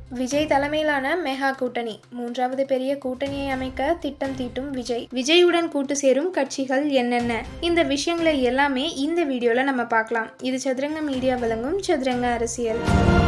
விஜய் தலைமையிலான மெகா கூட்டணி மூன்றாவது பெரிய கூட்டணியை அமைக்க திட்டம் தீட்டும் விஜய் விஜயுடன் கூட்டு சேரும் கட்சிகள் என்னென்ன இந்த விஷயங்களை எல்லாமே இந்த வீடியோல நம்ம பார்க்கலாம் இது சதுரங்க மீடியா வழங்கும் சதுரங்க அரசியல்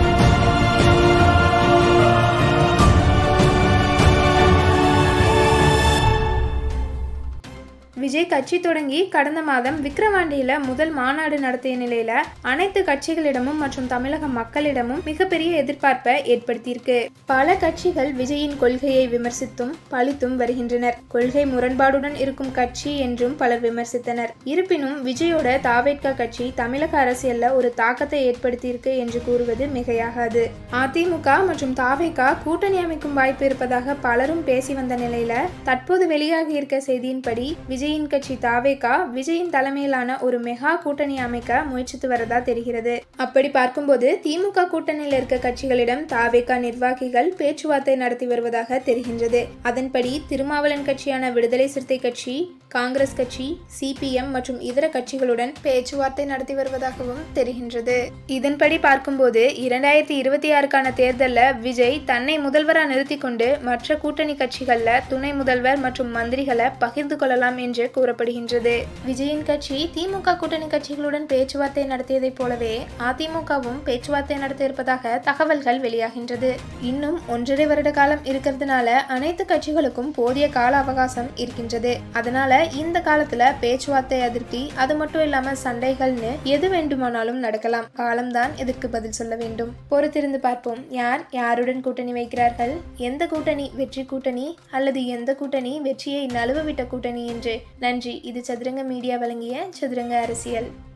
விஜய் கட்சி தொடங்கி கடந்த மாதம் விக்கிரவாண்டியில முதல் மாநாடு நடத்திய நிலையில அனைத்து கட்சிகளிடமும் மற்றும் தமிழக மக்களிடமும் மிகப்பெரிய எதிர்பார்ப்பை ஏற்படுத்தியிருக்கு பல கட்சிகள் விஜயின் கொள்கையை விமர்சித்தும் பழித்தும் வருகின்றனர் கொள்கை முரண்பாடுடன் இருக்கும் கட்சி என்றும் பலர் விமர்சித்தனர் இருப்பினும் விஜயோட தாவேட்கா கட்சி தமிழக அரசியல்ல ஒரு தாக்கத்தை ஏற்படுத்தியிருக்கு என்று கூறுவது மிகையாகாது அதிமுக மற்றும் தாவேகா கூட்டணி அமைக்கும் வாய்ப்பு இருப்பதாக பலரும் பேசி வந்த நிலையில தற்போது வெளியாகி இருக்க செய்தியின்படி விஜயின் கட்சி தாவேகா விஜயின் தலைமையிலான ஒரு மெகா கூட்டணி அமைக்க முயற்சித்து வரதா தெரிகிறது அப்படி பார்க்கும்போது திமுக கூட்டணியில் இருக்க கட்சிகளிடம் தாவேகா நிர்வாகிகள் பேச்சுவார்த்தை நடத்தி வருவதாக தெரிகின்றது அதன்படி திருமாவளவன் கட்சியான விடுதலை சிறுத்தை கட்சி காங்கிரஸ் கட்சி சிபிஎம் மற்றும் இதர கட்சிகளுடன் பேச்சுவார்த்தை நடத்தி வருவதாகவும் தெரிகின்றது இதன்படி பார்க்கும்போது இரண்டாயிரத்தி இருபத்தி ஆறுக்கான தேர்தலில் விஜய் தன்னை முதல்வராக நிறுத்தி கொண்டு மற்ற கூட்டணி கட்சிகள்ல துணை முதல்வர் மற்றும் மந்திரிகளை பகிர்ந்து கொள்ளலாம் என்று கூறப்படுகின்றது விஜயின் கட்சி திமுக கூட்டணி கட்சிகளுடன் பேச்சுவார்த்தை நடத்தியதைப் போலவே அதிமுகவும் பேச்சுவார்த்தை நடத்த இருப்பதாக தகவல்கள் வெளியாகின்றது இன்னும் ஒன்றரை வருட காலம் இருக்கிறதுனால அனைத்து கட்சிகளுக்கும் போதிய கால அவகாசம் இருக்கின்றது அதனால இந்த காலத்துல பேச்சுவார்த்தை அதிருப்தி அது மட்டும் இல்லாம சண்டைகள்னு எது வேண்டுமானாலும் நடக்கலாம் காலம்தான் இதற்கு பதில் சொல்ல வேண்டும் பொறுத்திருந்து பார்ப்போம் யார் யாருடன் கூட்டணி வைக்கிறார்கள் எந்த கூட்டணி வெற்றி கூட்டணி அல்லது எந்த கூட்டணி வெற்றியை நழுவ விட்ட கூட்டணி என்று நன்றி இது சதுரங்க மீடியா வழங்கிய சதுரங்க அரசியல்